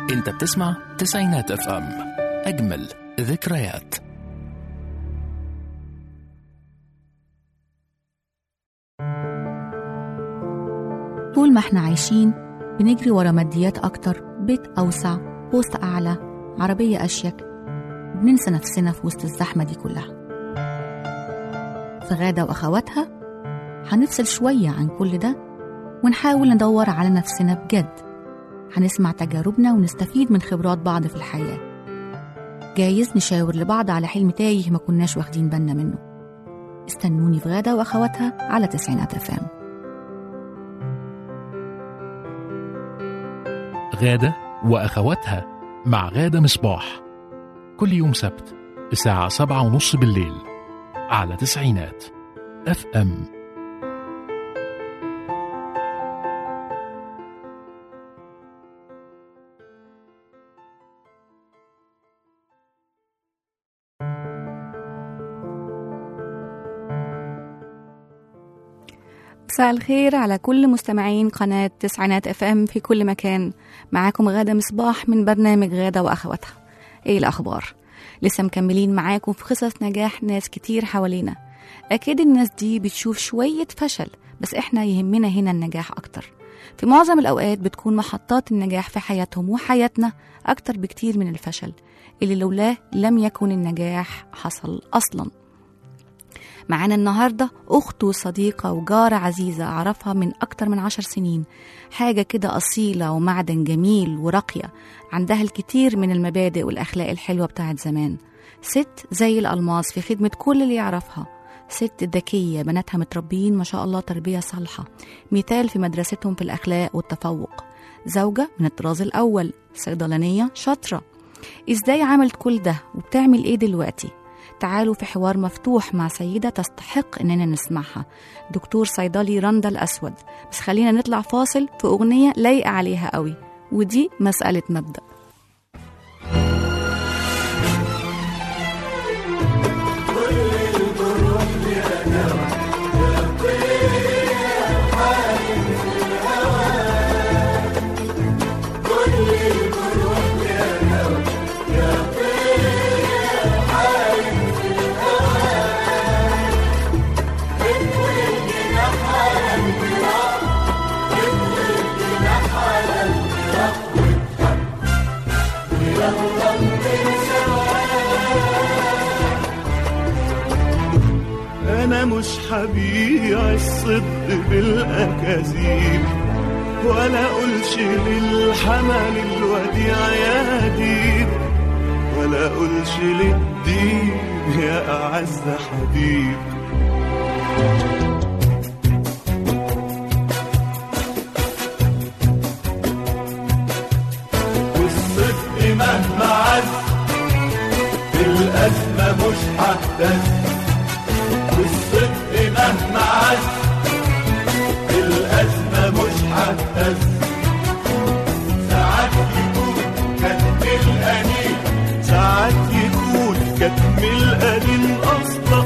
انت بتسمع تسعينات اف ام اجمل ذكريات طول ما احنا عايشين بنجري ورا ماديات أكتر بيت أوسع بوست أعلى عربية أشيك بننسى نفسنا في وسط الزحمة دي كلها في غادة وأخواتها هنفصل شوية عن كل ده ونحاول ندور على نفسنا بجد هنسمع تجاربنا ونستفيد من خبرات بعض في الحياة جايز نشاور لبعض على حلم تايه ما كناش واخدين بالنا منه استنوني في غادة وأخواتها على تسعينات أفام غادة وأخواتها مع غادة مصباح كل يوم سبت الساعة سبعة ونص بالليل على تسعينات اف ام مساء الخير على كل مستمعين قناة تسعينات اف ام في كل مكان معاكم غادة مصباح من برنامج غادة وأخواتها ايه الأخبار؟ لسه مكملين معاكم في قصص نجاح ناس كتير حوالينا أكيد الناس دي بتشوف شوية فشل بس احنا يهمنا هنا النجاح أكتر في معظم الأوقات بتكون محطات النجاح في حياتهم وحياتنا أكتر بكتير من الفشل اللي لولاه لم يكن النجاح حصل أصلاً معانا النهاردة أخت وصديقة وجارة عزيزة أعرفها من أكتر من عشر سنين حاجة كده أصيلة ومعدن جميل وراقية عندها الكثير من المبادئ والأخلاق الحلوة بتاعت زمان ست زي الألماس في خدمة كل اللي يعرفها ست ذكية بناتها متربيين ما شاء الله تربية صالحة مثال في مدرستهم في الأخلاق والتفوق زوجة من الطراز الأول صيدلانية شاطرة إزاي عملت كل ده وبتعمل إيه دلوقتي تعالوا في حوار مفتوح مع سيدة تستحق إننا نسمعها دكتور صيدلي رندا الأسود بس خلينا نطلع فاصل في أغنية لايقة عليها قوي ودي مسألة مبدأ أنا مش هبيع الصدق بالأكاذيب ولا أقولش للحمل الوديع يا ديب ولا أقولش للدين يا أعز حبيب والصدق مهما عز بالأزمة مش ههتز والصدق مهما عز الأزمة مش هتهز ساعات يكون كتم القليل ساعات يكون كتم القليل أصلا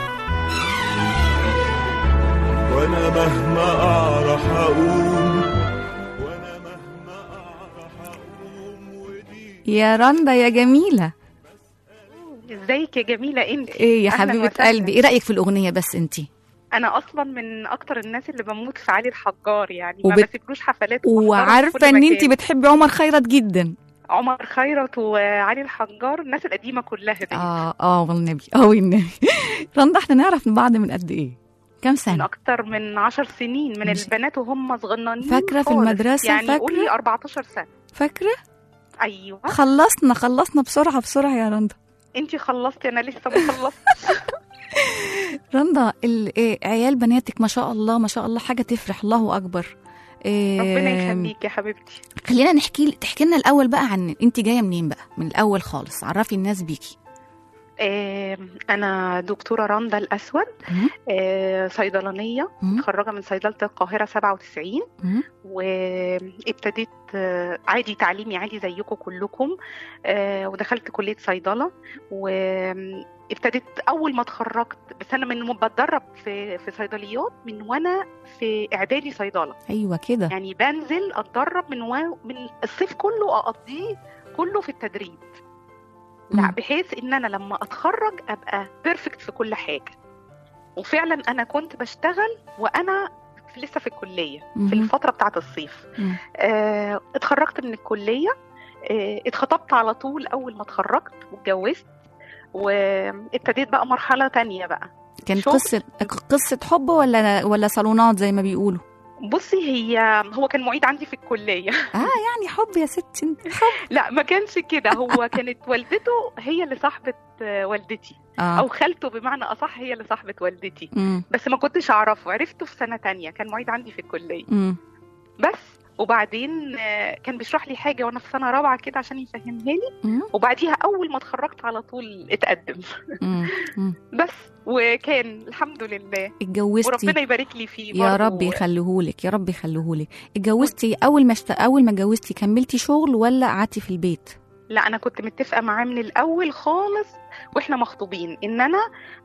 وأنا مهما أعرف أقوم وأنا مهما أعرف أقوم ودي يا رندا يا جميلة ازيك يا جميلة انت إيه يا أهلاً حبيبة وسهلاً. قلبي إيه رأيك في الأغنية بس أنتي انا اصلا من اكتر الناس اللي بموت في علي الحجار يعني ما وبت- بسيبلوش حفلات وبحضره في وعارفة كل إن مكان. أنتي بتحبي عمر خيرت جدا عمر خيرت وعلي الحجار الناس القديمة كلها دي آه آه والنبي آه والنبي رندا إحنا نعرف من بعض من قد إيه كام من سنة اكتر من عشر سنين من مش- البنات وهم صغننين فاكرة في خالص. المدرسة؟ يعني فاكرة؟ قولي 14 سنة فاكرة ايوه خلصنا خلصنا بسرعة بسرعة يا رندا انت خلصتي انا لسه ما خلصت رندا ال- إيه، عيال بناتك ما شاء الله ما شاء الله حاجة تفرح الله أكبر إيه، ربنا يخليك يا حبيبتي خلينا نحكي تحكي لنا الأول بقى عن أنت جاية منين بقى من الأول خالص عرفي الناس بيكي آه، أنا دكتورة رندا الأسود مم. آه، صيدلانية مم. متخرجة من صيدلة القاهرة 97 مم. وابتديت آه، عادي تعليمي عادي زيكم كلكم آه، ودخلت كلية صيدلة وابتديت أول ما اتخرجت بس أنا من بتدرب في في صيدليات من وأنا في إعدادي صيدلة ايوه كده يعني بنزل اتدرب من و... من الصيف كله اقضيه كله في التدريب لا مم. بحيث ان انا لما اتخرج ابقى بيرفكت في كل حاجه وفعلا انا كنت بشتغل وانا في- لسه في الكليه في مهم. الفتره بتاعه الصيف مم. آه، اتخرجت من الكليه آه، اتخطبت على طول اول ما اتخرجت واتجوزت وابتديت بقى مرحله تانية بقى كانت شغل. قصه قصه حب ولا ولا صالونات زي ما بيقولوا بصي هي هو كان معيد عندي في الكليه يعني حب يا ستي انت حب لا ما كانش كده هو كانت والدته هي اللي صاحبة آه، والدتي اه أو خالته بمعنى أصح هي اللي صاحبة والدتي مم. بس ما كنتش أعرفه عرفته في سنة تانية كان معيد عندي في الكلية مم. بس وبعدين آه، كان بيشرح لي حاجة وأنا في سنة رابعة كده عشان يفهمها لي مم. وبعديها أول ما اتخرجت على طول اتقدم مم. مم. بس وكان الحمد لله اتجوزتي وربنا يبارك لي فيه يا برضه. رب يخليهولك يا رب يخليهولك اتجوزتي اول ما شت... اول ما اتجوزتي كملتي شغل ولا قعدتي في البيت لا انا كنت متفقه معاه من الاول خالص واحنا مخطوبين ان انا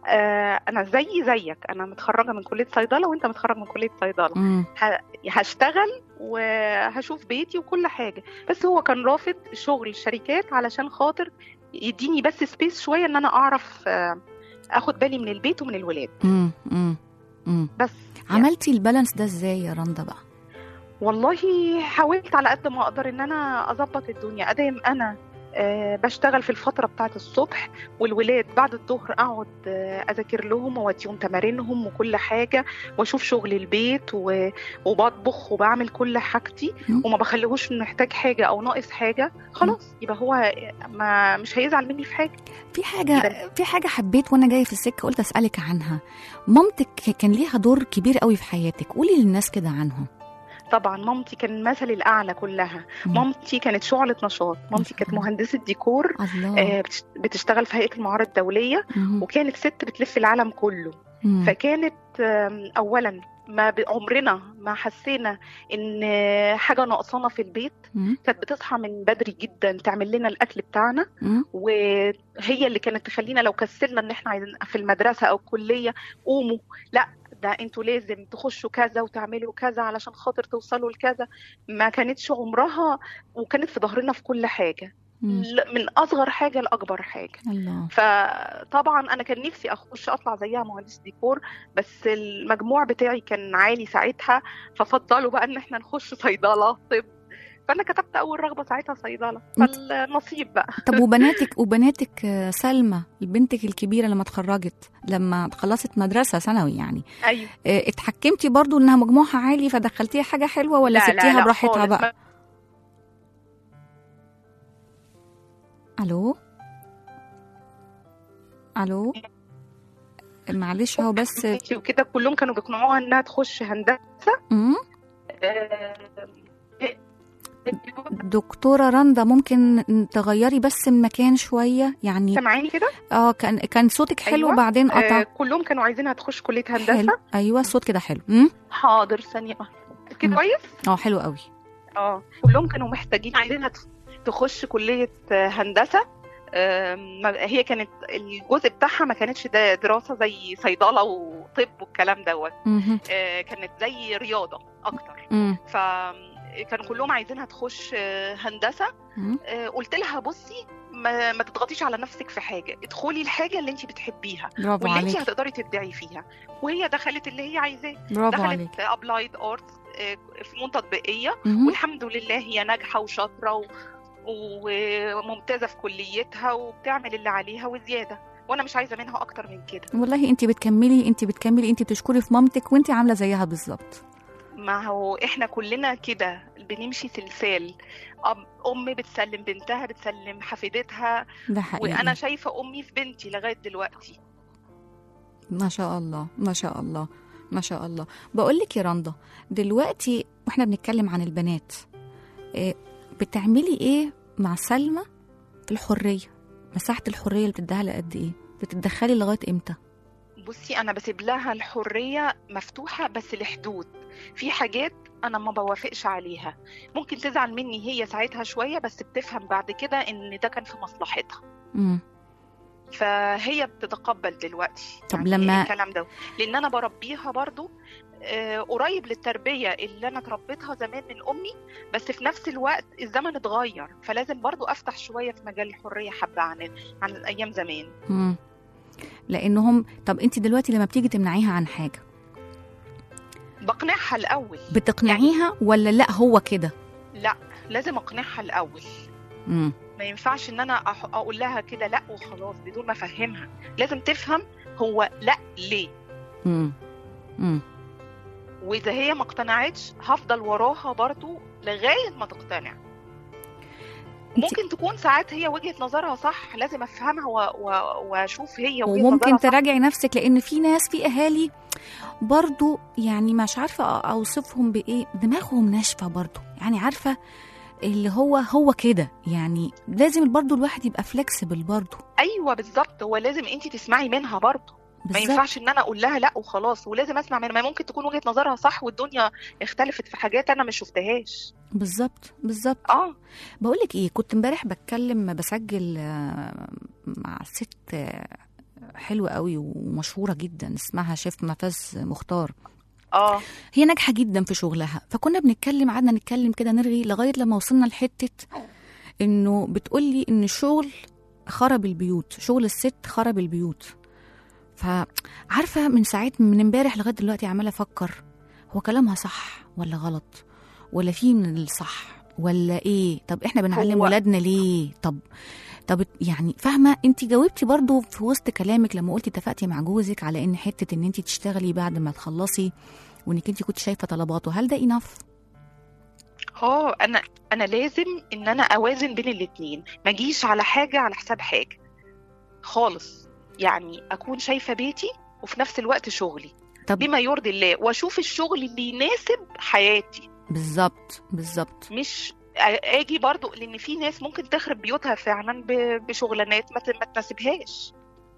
آه انا زي زيك انا متخرجه من كليه صيدله وانت متخرج من كليه صيدله مم. ه- هشتغل وهشوف بيتي وكل حاجه بس هو كان رافض شغل الشركات علشان خاطر يديني بس سبيس شويه ان انا اعرف آه اخد بالي من البيت ومن الولاد مم. مم. مم. بس عملتي البالانس ده ازاي يا رندا بقى والله حاولت على قد ما اقدر ان انا اظبط الدنيا ادام انا آه، بشتغل في الفترة بتاعت الصبح والولاد بعد الظهر أقعد آه، أذاكر لهم وأوديهم تمارينهم وكل حاجة وأشوف شغل البيت و- وبطبخ وبعمل كل حاجتي مم. وما بخليهوش محتاج حاجة أو ناقص حاجة خلاص يبقى هو ما مش هيزعل مني في حاجة في حاجه في حاجه حبيت وانا جايه في السكه قلت اسالك عنها مامتك كان ليها دور كبير قوي في حياتك قولي للناس كده عنهم طبعا مامتي كان المثل الأعلى كلها مم. مامتي كانت شعلة نشاط مامتي كانت الله. مهندسة ديكور الله آه، بتش- بتشتغل في هيئة المعارض الدولية مم. وكانت ست بتلف العالم كله مم. فكانت آم، اولا ما ب- عمرنا ما حسينا ان آه، حاجه ناقصانا في البيت مم. كانت بتصحى من بدري جدا تعمل لنا الاكل بتاعنا مم. وهي اللي كانت تخلينا لو كسلنا ان احنا عايزين في المدرسه او الكليه قوموا لا ده انتوا لازم تخشوا كذا وتعملوا كذا علشان خاطر توصلوا لكذا ما كانتش عمرها وكانت في ظهرنا في كل حاجه مم. ل- من اصغر حاجه لاكبر حاجه الله فطبعا انا كان نفسي اخش اطلع زيها مهندس ديكور بس المجموع بتاعي كان عالي ساعتها ففضلوا بقى ان احنا نخش صيدله طب فانا كتبت اول رغبه ساعتها صيدله انت- فالنصيب بقى طب وبناتك وبناتك آه، سلمى بنتك الكبيره لما اتخرجت لما خلصت مدرسه ثانوي يعني ايوه آه، اتحكمتي برضو انها مجموعها عالي فدخلتيها حاجه حلوه ولا لا لا سبتيها لا براحتها خالص. بقى الو الو معلش هو بس ما- وكده كلهم كانوا بيقنعوها انها تخش هندسه مم. آه، دكتوره رندا ممكن تغيري بس المكان شويه يعني سامعيني كده اه كان كان صوتك حلو أيوة. بعدين قطع آه، كلهم كانوا عايزينها تخش كليه حلو هندسه ايوه الصوت كده حلو امم حاضر ثانيه كده مم. كويس اه حلو قوي اه كلهم كانوا محتاجين عايزينها تخ- تخش كلية آه، هندسة آم، ما- هي كانت الجزء بتاعها ما كانتش دا- دراسة زي صيدلة وطب والكلام دوت مهم. آه، كانت زي رياضة أكتر مم. فكانوا كلهم عايزينها تخش آه، هندسة مم. آه، قلت لها بصي ما, ما تضغطيش على نفسك في حاجة ادخلي الحاجة اللي انت بتحبيها برافو واللي انت عليك هتقدري تبدعي فيها وهي دخلت اللي هي عايزاه برافو عليك دخلت ابلايد ارتس فنون تطبيقيه مهم. والحمد لله هي ناجحه وشاطره و... وممتازه في كليتها وبتعمل اللي عليها وزياده وانا مش عايزه منها اكتر من كده والله انت بتكملي انت بتكملي انت بتشكري في مامتك وانت عامله زيها بالظبط ما هو احنا كلنا كده بنمشي سلسال أم- ام بتسلم بنتها بتسلم حفيدتها ده حقيقي وانا شايفه امي في بنتي لغايه دلوقتي ما شاء الله ما شاء الله ما شاء الله بقول لك يا رندا دلوقتي واحنا بنتكلم عن البنات إيه بتعملي ايه مع سلمى في الحريه مساحه الحريه اللي بتديها لها قد ايه بتتدخلي لغايه امتى بصي انا بسيب لها الحريه مفتوحه بس لحدود في حاجات انا ما بوافقش عليها ممكن تزعل مني هي ساعتها شويه بس بتفهم بعد كده ان ده كان في مصلحتها امم فهي بتتقبل دلوقتي طب يعني لما- الكلام ده لان انا بربيها برضو آه، قريب للتربيه اللي انا اتربيتها زمان من امي بس في نفس الوقت الزمن اتغير فلازم برضو افتح شويه في مجال الحريه حبه عن عن ايام زمان امم لانهم طب انت دلوقتي لما بتيجي تمنعيها عن حاجه بقنعها الاول بتقنعيها ولا لا هو كده لا لازم اقنعها الاول امم ما ينفعش ان انا أح- اقول لها كده لا وخلاص بدون ما افهمها لازم تفهم هو لا ليه امم امم واذا هي ما اقتنعتش هفضل وراها برضو لغايه ما تقتنع ممكن تكون ساعات هي وجهه نظرها صح لازم افهمها و- و- واشوف هي وجهه وممكن نظرها صح. تراجعي نفسك لان في ناس في اهالي برضو يعني مش عارفه اوصفهم بايه دماغهم ناشفه برضو يعني عارفه اللي هو هو كده يعني لازم برضو الواحد يبقى فلكسبل برضو ايوه بالظبط هو لازم انت تسمعي منها برضو ما بالظبط ينفعش ان انا اقول لها لا وخلاص ولازم اسمع منها ما ممكن تكون وجهه نظرها صح والدنيا اختلفت في حاجات انا ما شفتهاش بالظبط بالظبط اه بقول لك ايه كنت امبارح بتكلم بسجل آه، مع ست آه، حلوه قوي ومشهوره جدا اسمها شيف نفاذ مختار اه هي ناجحه جدا في شغلها فكنا بنتكلم قعدنا نتكلم كده نرغي لغايه لما وصلنا لحته انه بتقولي ان الشغل خرب البيوت شغل الست خرب البيوت فعارفه من ساعات من امبارح لغايه دلوقتي عماله افكر هو كلامها صح ولا غلط ولا في من الصح ولا ايه طب احنا بنعلم هو- ولادنا ليه طب طب يعني فاهمه انت جاوبتي برضو في وسط كلامك لما قلتي اتفقتي مع جوزك على ان حته ان انت تشتغلي بعد ما تخلصي وانك انت كنت شايفه طلباته هل ده انف اه انا انا لازم ان انا اوازن بين الاتنين ما اجيش على حاجه على حساب حاجه خالص يعني اكون شايفه بيتي وفي نفس الوقت شغلي طب بما يرضي الله واشوف الشغل اللي يناسب حياتي بالظبط بالظبط مش اجي برضو لان في ناس ممكن تخرب بيوتها فعلا ب- بشغلانات ما ت- ما تناسبهاش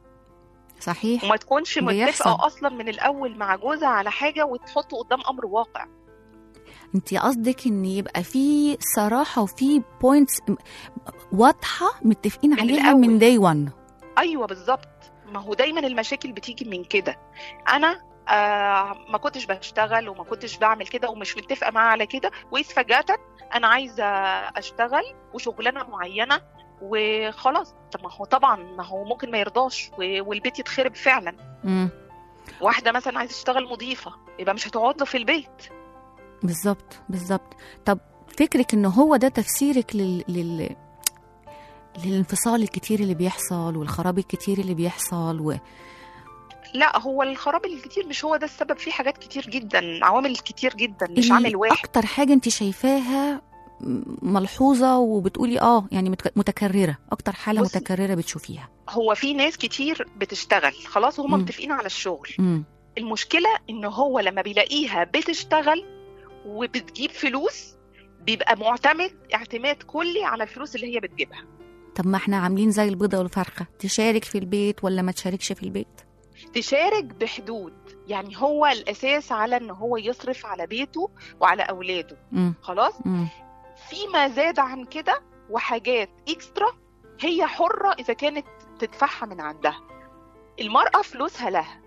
صحيح وما تكونش بيحصل. متفقه اصلا من الاول مع جوزها على حاجه وتحطه قدام امر واقع انت قصدك ان يبقى في صراحه وفي بوينتس واضحه متفقين من عليها الأول. من داي 1 ايوه بالظبط ما هو دايما المشاكل بتيجي من كده انا آه ما كنتش بشتغل وما كنتش بعمل كده ومش متفقه معاه على كده واذ فجاه انا عايزه اشتغل وشغلانه معينه وخلاص طب ما هو طبعا ما هو ممكن ما يرضاش و- والبيت يتخرب فعلا واحده مثلا عايزه تشتغل مضيفه يبقى مش هتقعد له في البيت بالظبط بالظبط طب فكرك ان هو ده تفسيرك لل... لل... للانفصال الكتير اللي بيحصل والخراب الكتير اللي بيحصل و... لا هو الخراب الكتير مش هو ده السبب في حاجات كتير جدا عوامل كتير جدا مش اللي عامل واحد اكتر حاجه انت شايفاها ملحوظه وبتقولي اه يعني متك- متكرره اكتر حاله بصي. متكرره بتشوفيها هو في ناس كتير بتشتغل خلاص وهم مم. متفقين على الشغل امم المشكلة إن هو لما بيلاقيها بتشتغل وبتجيب فلوس بيبقى معتمد اعتماد كلي على الفلوس اللي هي بتجيبها طب ما احنا عاملين زي البيضه والفرخه تشارك في البيت ولا ما تشاركش في البيت تشارك بحدود يعني هو الأساس على إن هو يصرف على بيته وعلى أولاده امم خلاص امم فيما زاد عن كده وحاجات إكسترا هي حرة إذا كانت تدفعها من عندها المرأة فلوسها لها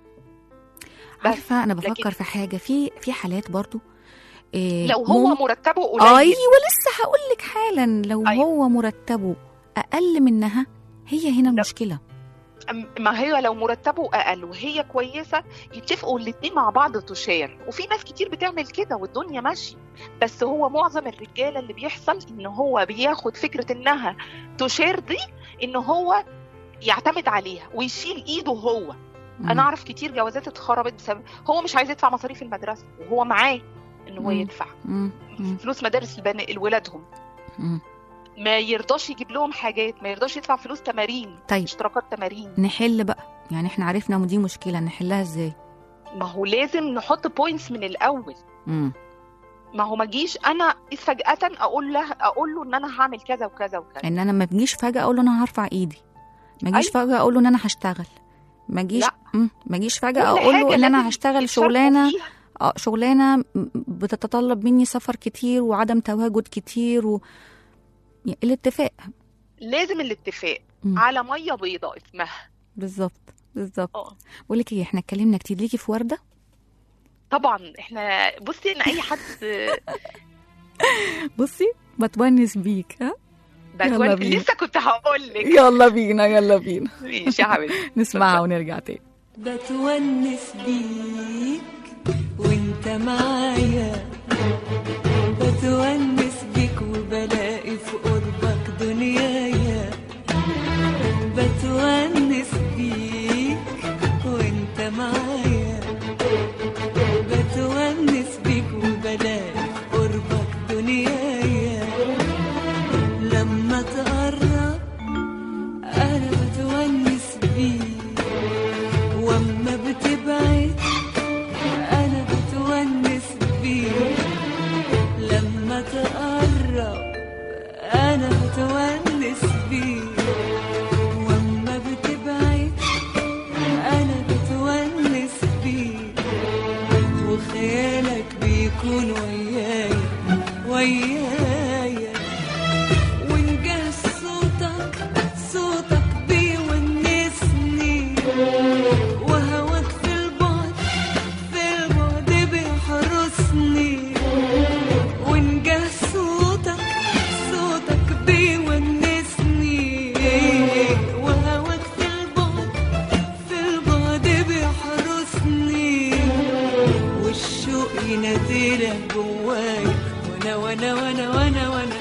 بس عارفه انا لكن- بفكر في حاجه في في حالات برضو إيه لو هو مم- مرتبه قليل ايوه لسه هقول لك حالا لو أيوة. هو مرتبه اقل منها هي هنا المشكله أم- ما هي لو مرتبه اقل وهي كويسه يتفقوا الاتنين مع بعض تشير وفي ناس كتير بتعمل كده والدنيا ماشيه بس هو معظم الرجاله اللي بيحصل ان هو بياخد فكره انها تشير دي ان هو يعتمد عليها ويشيل ايده هو انا اعرف كتير جوازات اتخربت بسبب هو مش عايز يدفع مصاريف المدرسه وهو معاه ان هو مم. يدفع مم. مم. فلوس مدارس البن- لولادهم مم. ما يرضاش يجيب لهم حاجات ما يرضاش يدفع فلوس تمارين طيب اشتراكات تمارين نحل بقى يعني احنا عرفنا إن دي مشكله نحلها ازاي ما هو لازم نحط بوينتس من الاول امم ما هو ما جيش انا فجاه اقول له اقول له ان انا هعمل كذا وكذا وكذا ان انا ما تجيش فجاه اقول له انا هرفع ايدي ما اجيش فجاه اقول له ان انا هشتغل ما اجيش لا. مم. ما اجيش فجاه كل اقول له حاجة ان انا لازم هشتغل يتشاركوا شغلانه فيها. اه شغلانه م- بتتطلب مني سفر كتير وعدم تواجد كتير و... يعني الاتفاق لازم الاتفاق مم. على ميه بيضاء اسمها بالظبط بالظبط اه بقول لك ايه احنا اتكلمنا كتير ليكي في ورده طبعا احنا بصي ان اي حد بصي بتونس بيك ها يلا بتون... بينا. لسه كنت هقول لك يلا بينا يلا بينا ماشي يا حبيبتي نسمعها ونرجع تاني بتونس بيك وانت معايا بتونس بيك وبلاقي في قربك دنيايا بتونس بيك وانت معايا بتونس بيك وبلاقي في قربك دنيايا لما تقرب انا بتونس بيك واما بتبعد انا بتونس بيك لما تقرب انا بتونس بيك واما بتبعد انا بتونس بيك وخيالك بيكون وياي وياي ونجاه صوتك صوتك بيونسني وهواك في البعد في البعد بيحرسني ونجاه صوتك صوتك بيونسني وهواك في البعد في البعد بيحرسني والشوق يناديلك جواي وانا وانا وانا وانا وانا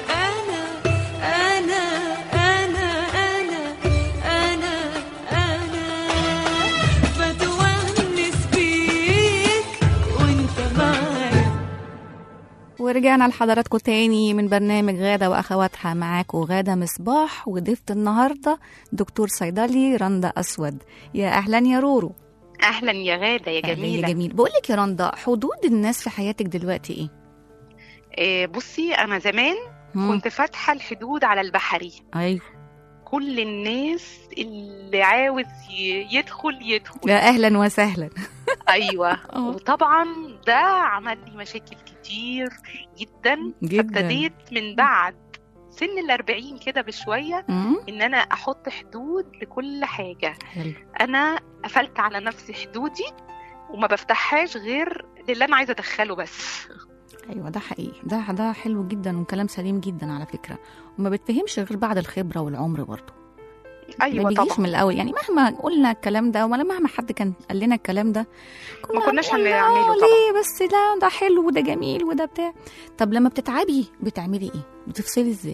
انا انا انا انا انا انا بتونس بيك وانت معايا ورجعنا لحضراتكم تاني من برنامج غادة وأخواتها معاكم غادة مصباح وضيفة النهاردة دكتور صيدلي رندا أسود يا أهلا يا رورو اهلا يا غاده يا أهلا جميله يا جميل بقول لك يا رندا حدود الناس في حياتك دلوقتي إيه؟ إيه بصي انا زمان مم. كنت فاتحه الحدود على البحري أيوه كل الناس اللي عاوز ي- يدخل يدخل يا أهلا وسهلا ايوه آه. وطبعا ده عمل لي مشاكل كتير جدا جدا فابتديت من بعد سن الأربعين كده بشوية مم. إن أنا أحط حدود لكل حاجة حلو أنا قفلت على نفسي حدودي وما بفتحهاش غير للي أنا عايزة أدخله بس ايوه ده حقيقي ده ده حلو جدا وكلام سليم جدا على فكره وما بتفهمش غير بعد الخبره والعمر برضه ما أيوة بيجيش طبعا من الاول يعني مهما قلنا الكلام ده ولا مهما حد كان قال لنا الكلام ده ما كناش هنقول لا، هنعمله طبعا. ليه بس لا ده حلو وده جميل وده بتاع طب لما بتتعبي بتعملي ايه بتفصلي ازاي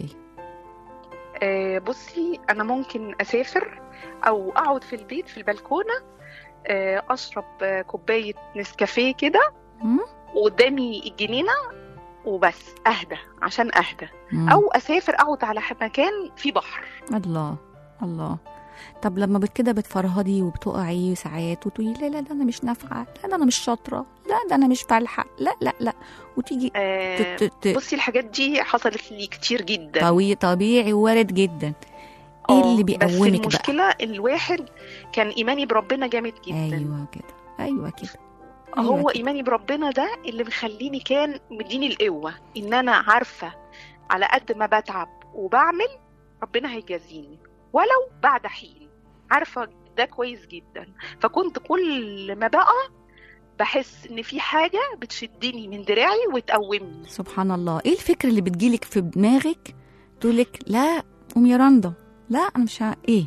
آه، بصي أنا ممكن أسافر أو أقعد في البيت في البلكونة آه، أشرب آه، كوباية نسكافيه كده مم؟ وقدامي الجنينة وبس أهدى عشان أهدى مم. أو أسافر أقعد على مكان فيه بحر الله الله طب لما بت كده بتفرهدي وبتقعي ساعات وتقولي لا لا ده انا مش نافعه لا ده انا مش شاطره لا ده انا مش فالحه لا لا لا وتيجي آه، ت- ت- ت- بصي الحاجات دي حصلت لي كتير جدا طبيعي طبيعي وارد جدا ايه آه، اللي بس بيقومك بقى المشكلة الواحد كان إيماني بربنا جامد جدا ايوه كده ايوه كده أيوة هو كده. إيماني بربنا ده اللي مخليني كان مديني القوة إن أنا عارفة على قد ما بتعب وبعمل ربنا هيجازيني ولو بعد حين عارفة ده كويس جدا فكنت كل ما بقى بحس إن في حاجة بتشدني من دراعي وتقومني سبحان الله ايه الفكره اللي بتجيلك في دماغك تقولك لا قوم يا رندا لا انا مش ه... ايه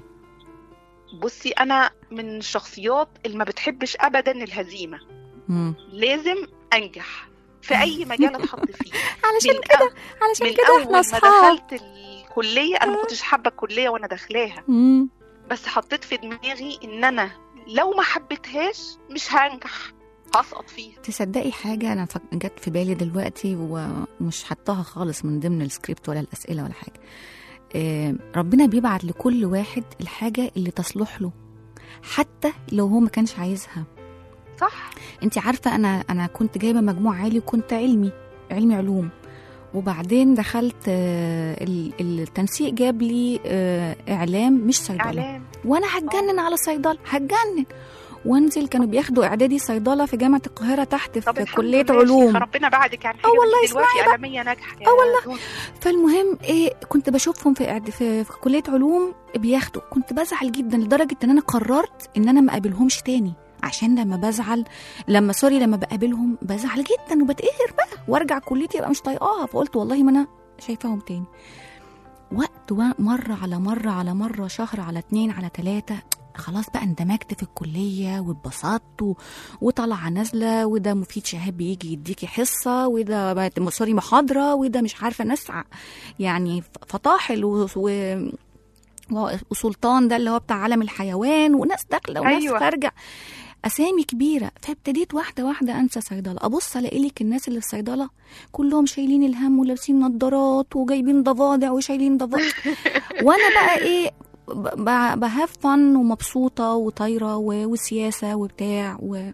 بصي أنا من الشخصيات اللي ما بتحبش أبدا الهزيمة مم. لازم أنجح في أي مجال أتحط فيه علشان من كده أول- علشان من كده اول احنا ما اصحاب دخلت الكليه انا ما كنتش حابه الكليه وانا داخلاها مم. بس حطيت في دماغي ان انا لو ما حبيتهاش مش هنجح هسقط فيها تصدقي حاجة أنا فك- جت في بالي دلوقتي ومش حطاها خالص من ضمن السكريبت ولا الأسئلة ولا حاجة آه، ربنا بيبعت لكل واحد الحاجة اللي تصلح له حتى لو هو ما كانش عايزها صح انت عارفة أنا أنا كنت جايبة مجموع عالي وكنت علمي علمي علوم وبعدين دخلت آه، ال- التنسيق جاب لي آه، اعلام مش صيدله اعلام وانا هتجنن على صيدله هتجنن وانزل كانوا بياخدوا اعدادي صيدله في جامعه القاهره تحت طب في الحمد كليه لله يا علوم شيخة، ربنا بعدك عن حاجه آه والله بس دلوقتي اسمعي بقى. اعلاميه ناجحه يا آه والله. دول. فالمهم ايه كنت بشوفهم في إعد- في, في كليه علوم بياخدوا كنت بزعل جدا لدرجه ان انا قررت ان انا ما اقابلهمش تاني عشان لما بزعل لما سوري لما بقابلهم بزعل جدا وبتقهر بقى وارجع كليتي ابقى مش طايقاها فقلت والله ما انا شايفاهم تاني وقت و- مرة على مرة على مرة شهر على اتنين على تلاتة خلاص بقى اندمجت في الكلية واتبسطت و- وطالعة نازلة وده مفيد شهاب بيجي يديكي حصة وده بقت- سوري محاضرة وده مش عارفة ناس ع- يعني ف- فطاحل و... و... و- وسلطان ده اللي هو بتاع عالم الحيوان وناس داخلة وناس أيوة. خارجة أسامي كبيرة فابتديت واحدة واحدة أنسى صيدلة أبص ألاقي لك الناس اللي في صيدلة كلهم شايلين الهم ولابسين نظارات وجايبين ضفادع وشايلين ضفادع وأنا بقى إيه بهاف فن ومبسوطة وطايرة و- وسياسة وبتاع و...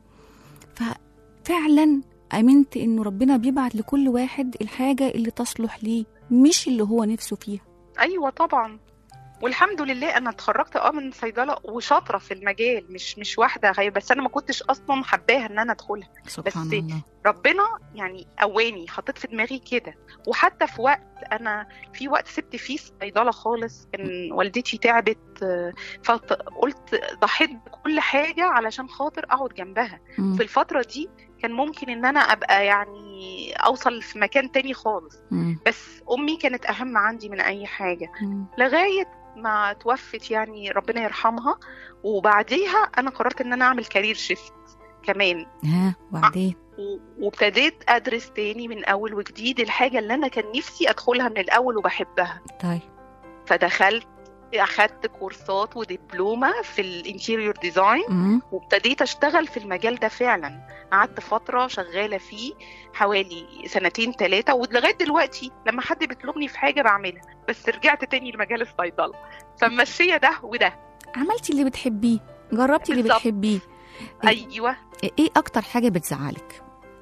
ففعلا آمنت إنه ربنا بيبعت لكل واحد الحاجة اللي تصلح ليه مش اللي هو نفسه فيها ايوه طبعا والحمد لله انا اتخرجت اه من صيدله وشاطره في المجال مش مش واحده غير بس انا ما كنتش اصلا حباها ان انا ادخلها سبحان بس الله ربنا يعني قواني حطيت في دماغي كده وحتى في وقت انا في وقت سبت فيه صيدله خالص ان والدتي تعبت آه، فقلت ضحيت بكل حاجه علشان خاطر اقعد جنبها مم. في الفتره دي كان ممكن ان انا ابقى يعني اوصل في مكان تاني خالص مم. بس امي كانت اهم عندي من اي حاجه مم. لغايه ما توفت يعني ربنا يرحمها وبعديها انا قررت ان انا اعمل كارير شيفت كمان ها وبعدين و- وابتديت ادرس تاني من اول وجديد الحاجه اللي انا كان نفسي ادخلها من الاول وبحبها طيب فدخلت اخدت كورسات ودبلومه في الانتيريور ديزاين مم. وابتديت اشتغل في المجال ده فعلا قعدت فتره شغاله فيه حوالي سنتين ثلاثه ولغايه دلوقتي لما حد بيطلبني في حاجه بعملها بس رجعت تاني لمجال الصيدله فماشيه ده وده عملتي اللي بتحبيه جربتي اللي بالظبط. بتحبيه إيه؟ ايوه ايه اكتر حاجه بتزعلك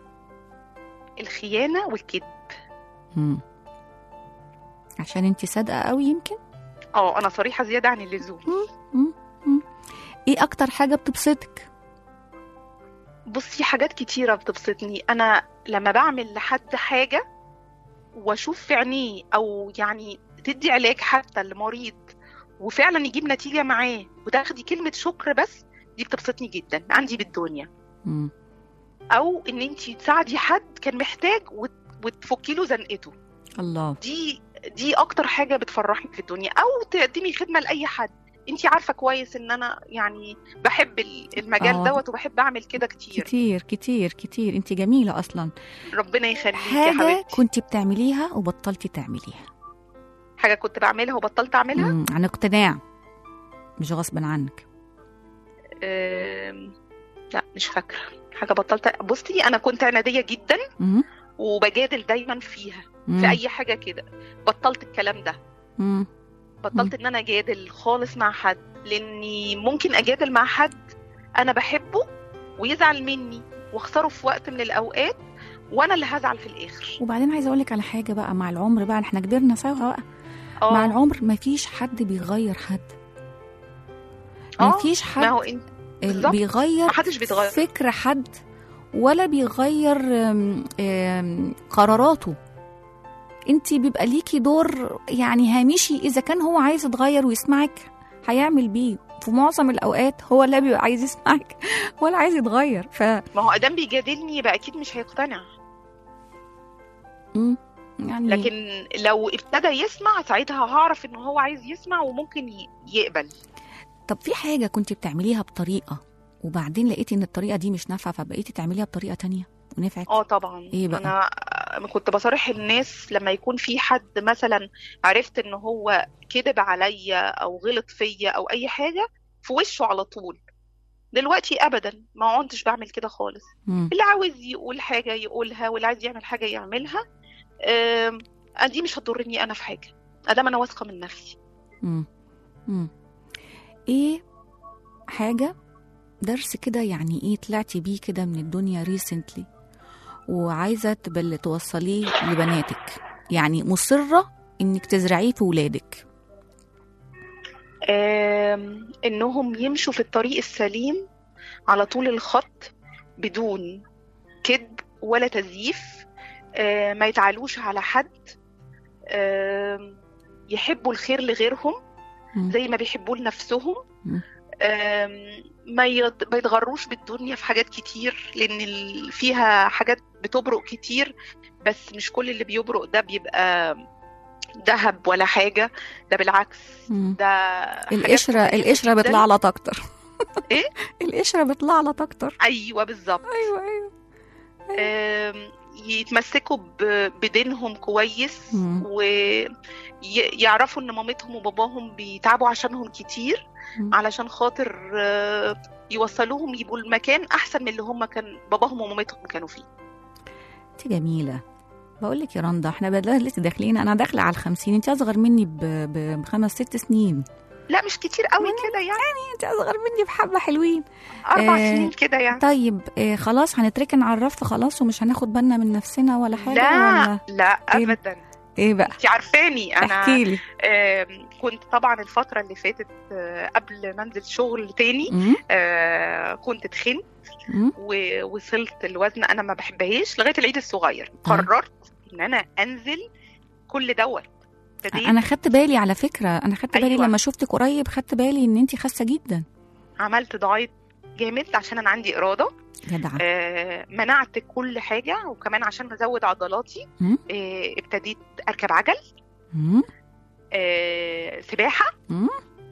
الخيانه والكذب مم. عشان انت صادقه قوي يمكن اه انا صريحه زياده عن اللزوم مم. مم. ايه اكتر حاجه بتبسطك بصي حاجات كتيرة بتبسطني أنا لما بعمل لحد حاجة وأشوف في عينيه أو يعني تدي علاج حتى لمريض وفعلا يجيب نتيجة معاه وتاخدي كلمة شكر بس دي بتبسطني جدا عندي بالدنيا مم. أو إن أنتي تساعدي حد كان محتاج وت- وتفكي له زنقته الله دي دي أكتر حاجة بتفرحني في الدنيا أو تقدمي خدمة لأي حد انتي عارفة كويس ان انا يعني بحب ال- المجال آه. دوت وبحب اعمل كده كتير كتير كتير كتير انت جميله اصلا ربنا يخليك يا حاجه حبيبتي كنت بتعمليها وبطلتي تعمليها حاجه كنت بعملها وبطلت اعملها مم. عن اقتناع مش غصب عنك أم... لا مش فاكره حاجه بطلت بصي انا كنت عناديه جدا مم. وبجادل دايما فيها مم. في اي حاجه كده بطلت الكلام ده مم. بطلت ان انا اجادل خالص مع حد لاني ممكن اجادل مع حد انا بحبه ويزعل مني واخسره في وقت من الاوقات وانا اللي هزعل في الاخر وبعدين عايزه اقول لك على حاجه بقى مع العمر بقى احنا كبرنا سوا بقى مع اه العمر مفيش حد بيغير حد آه، مفيش ما حد هو انت اللي بالظبط. بيغير ما حدش بيتغير فكر حد ولا بيغير أم، أم، قراراته انت بيبقى ليكي دور يعني هامشي اذا كان هو عايز يتغير ويسمعك هيعمل بيه في معظم الاوقات هو لا بيبقى عايز يسمعك ولا عايز يتغير ف ما هو ادام بيجادلني يبقى اكيد مش هيقتنع مم، يعني لكن لو ابتدى يسمع ساعتها هعرف ان هو عايز يسمع وممكن ي- يقبل طب في حاجه كنت بتعمليها بطريقه وبعدين لقيتي ان الطريقه دي مش نافعه فبقيتي تعمليها بطريقه تانية ونفعت اه طبعا إيه بقى؟ انا آه، كنت بصارح الناس لما يكون في حد مثلا عرفت ان هو كذب عليا او غلط فيا او اي حاجه في وشه على طول دلوقتي ابدا ما عدتش بعمل كده خالص مم. اللي عاوز يقول حاجه يقولها واللي عايز يعمل حاجه يعملها آم، دي مش هتضرني انا في حاجه ادام انا واثقه من نفسي مم. مم. ايه حاجة درس كده يعني ايه طلعتي بيه كده من الدنيا ريسنتلي وعايزه تبل توصليه لبناتك يعني مصره انك تزرعيه في ولادك آم، انهم يمشوا في الطريق السليم على طول الخط بدون كذب ولا تزييف آه، ما يتعالوش على حد آم، يحبوا الخير لغيرهم مم. زي ما بيحبوا لنفسهم مم. آم، ما يت- ما يتغروش بالدنيا في حاجات كتير لان ال- فيها حاجات بتبرق كتير بس مش كل اللي بيبرق ده بيبقى ذهب ولا حاجه ده بالعكس مم. ده حاجات القشره كويسة القشره جداً. بتلعلط اكتر إيه؟ القشره بتلعلط اكتر ايوه بالظبط ايوه ايوه آم، يتمسكوا ب- بدينهم كويس مم. ويعرفوا ان مامتهم وباباهم بيتعبوا عشانهم كتير مم. علشان خاطر آه، يوصلوهم يبقوا المكان احسن من اللي هم كان باباهم ومامتهم كانوا فيه انت جميله بقول لك يا رندا احنا بدل لسه داخلين انا داخله على الخمسين انت اصغر مني ب... ب- بخمس ست سنين لا مش كتير قوي كده يعني انت اصغر مني بحبه حلوين اربع آه، سنين كده يعني طيب اه خلاص هنتركن على الرف خلاص ومش هناخد بالنا من نفسنا ولا حاجه لا ولا لا إيه؟ ابدا ايه بقى انت عارفاني انا احكي لي آم، كنت طبعا الفتره اللي فاتت آه، قبل ما انزل شغل تاني مم، آه، كنت تخنت مم، ووصلت الوزن انا ما بحبهاش لغايه العيد الصغير قررت ان انا انزل كل دوت ابتديت انا خدت بالي على فكره انا خدت بالي أيوة. لما شفتك قريب خدت بالي ان انت خاسه جدا عملت دايت جامد عشان انا عندي اراده جدعه آه، منعت كل حاجه وكمان عشان ازود عضلاتي مم. آه، ابتديت اركب عجل مم، آه، سباحه مم.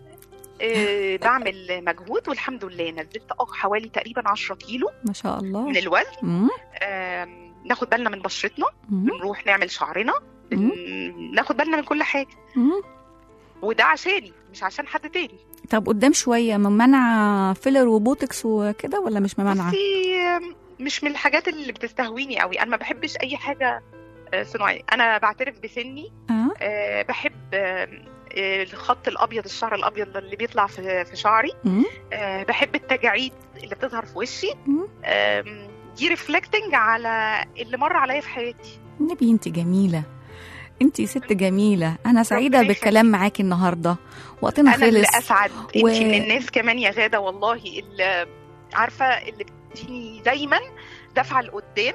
آه، بعمل مجهود والحمد لله نزلت اه حوالي تقريبا 10 كيلو ما شاء الله من الوزن مم، آم، ناخد بالنا من بشرتنا مم، بنروح نعمل شعرنا مم. بن- ناخد بالنا من كل حاجه مم. وده عشاني مش عشان حد تاني طب قدام شويه ممنع فيلر وبوتكس وكده ولا مش ممنعه بصي آم، مش من الحاجات اللي بتستهويني قوي انا ما بحبش اي حاجه آه، صناعيه انا بعترف بسني اه آه، بحب آم، آه، الخط الابيض الشعر الابيض اللي بيطلع في في شعري مم، آه، بحب التجاعيد اللي بتظهر في وشي مم. آم، دي ريفلكتنج على اللي مر عليا في حياتي نبي انت جميله انت ست جميله انا سعيده ربنا بالكلام معاكي النهارده وقتنا انا اللي خلص اسعد و- انت من الناس كمان يا غاده والله اللي عارفه اللي بتديني دايما دفعه لقدام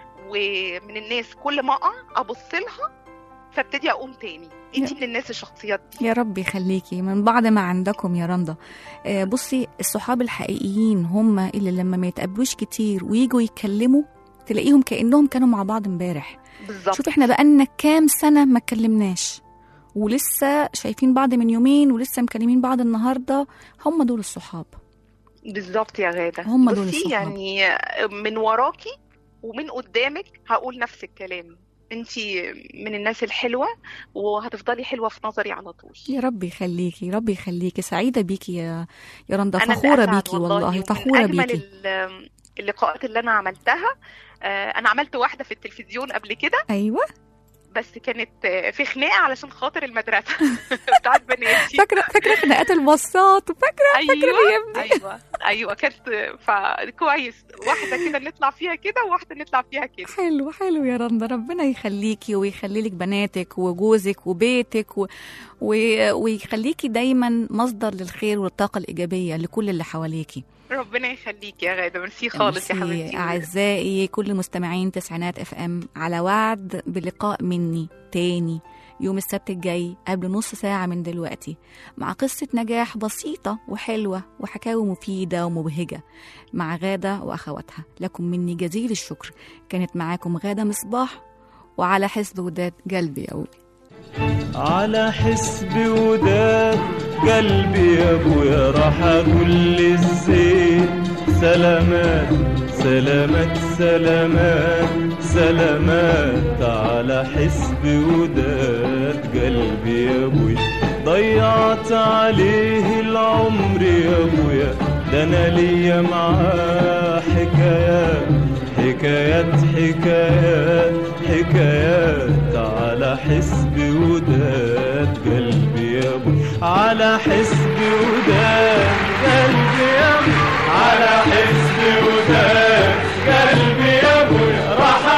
ومن الناس كل ما اقع ابص لها فابتدي اقوم تاني انت من الناس الشخصيات دي يا رب يخليكي من بعد ما عندكم يا رندا آه، بصي الصحاب الحقيقيين هم اللي لما ما يتقابلوش كتير ويجوا يتكلموا تلاقيهم كانهم كانوا مع بعض امبارح بالظبط شوف احنا بقالنا كام سنه ما اتكلمناش ولسه شايفين بعض من يومين ولسه مكلمين بعض النهارده هم دول الصحاب بالظبط يا غاده هم دول بصي الصحاب. يعني من وراكي ومن قدامك هقول نفس الكلام انت من الناس الحلوه وهتفضلي حلوه في نظري على طول يا رب يخليكي يا رب يخليكي سعيده بيكي يا يا رندا أنا اللي فخوره أسعد بيكي والله ومن فخوره أجمل بيكي ال- اللقاءات اللي أنا عملتها آه، أنا عملت واحدة في التلفزيون قبل كده ايوه بس كانت آه، في خناقة علشان خاطر المدرسة بتاعت بناتي فاكره فاكره خناقات الباصات وفاكره أيوة يا ابني أيوة أيوة كانت فكويس واحدة كده نطلع فيها كده وواحدة نطلع فيها كده حلو حلو يا رندا ربنا يخليكي ويخلي لك بناتك وجوزك وبيتك و... و... ويخليكي دايما مصدر للخير والطاقة الإيجابية لكل اللي حواليكي ربنا يخليك يا غادة ميرسي خالص يا ميرسي حبيبتي أعزائي كل مستمعين تسعينات اف ام على وعد بلقاء مني تاني يوم السبت الجاي قبل نص ساعة من دلوقتي مع قصة نجاح بسيطة وحلوة وحكاوي مفيدة ومبهجة مع غادة وأخواتها لكم مني جزيل الشكر كانت معاكم غادة مصباح وعلى حسب وداد قلبي يا أولي على حسب وداد قلبي يا ابويا راح اقول الزين سلامات سلامات سلامات سلامات على حسب وداد قلبي يا ابويا ضيعت عليه العمر يا ابويا ده انا ليا معاه حكايات حكايات حكايات حكايات على حسب وداد قلبي يا ابو على حسب وداد قلبي يا ابو على حسب وداد قلبي يا ابو راح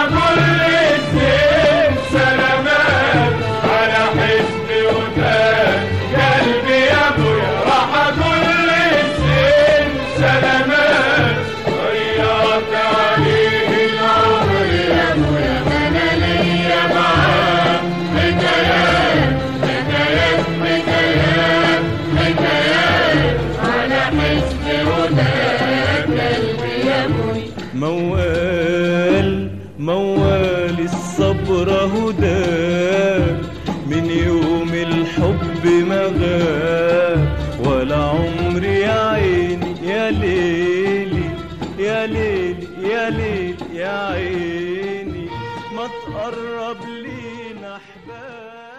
غاب ولا عمري يا عيني يا ليلي يا ليلي يا ليلي يا عيني ما تقرب لينا احباب